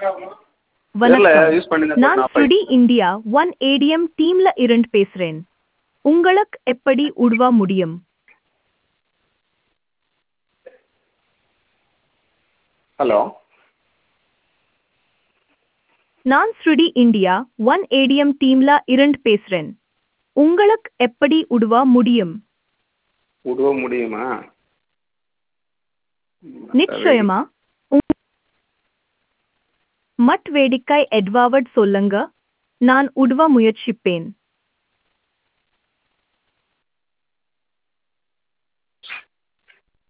தெரியல வணக்கம் யூஸ் பண்ணி நான் சுடி இந்தியா ஒன் ஏடிஎம் டீம்ல இருந்து பேசுறேன் உங்களுக்கு எப்படி உதவ முடியும் ஹலோ நான் ஸ்ருடி இந்தியா ஒன் ஏடிஎம் டீம்ல இருந்து பேசுறேன் உங்களுக்கு எப்படி உதவ முடியும் உதவ முடியுமா நிச்சயமா உங்- மட் வேடிக்கை எட்வாவர்ட் சொல்லுங்க நான் உதவ முயற்சிப்பேன்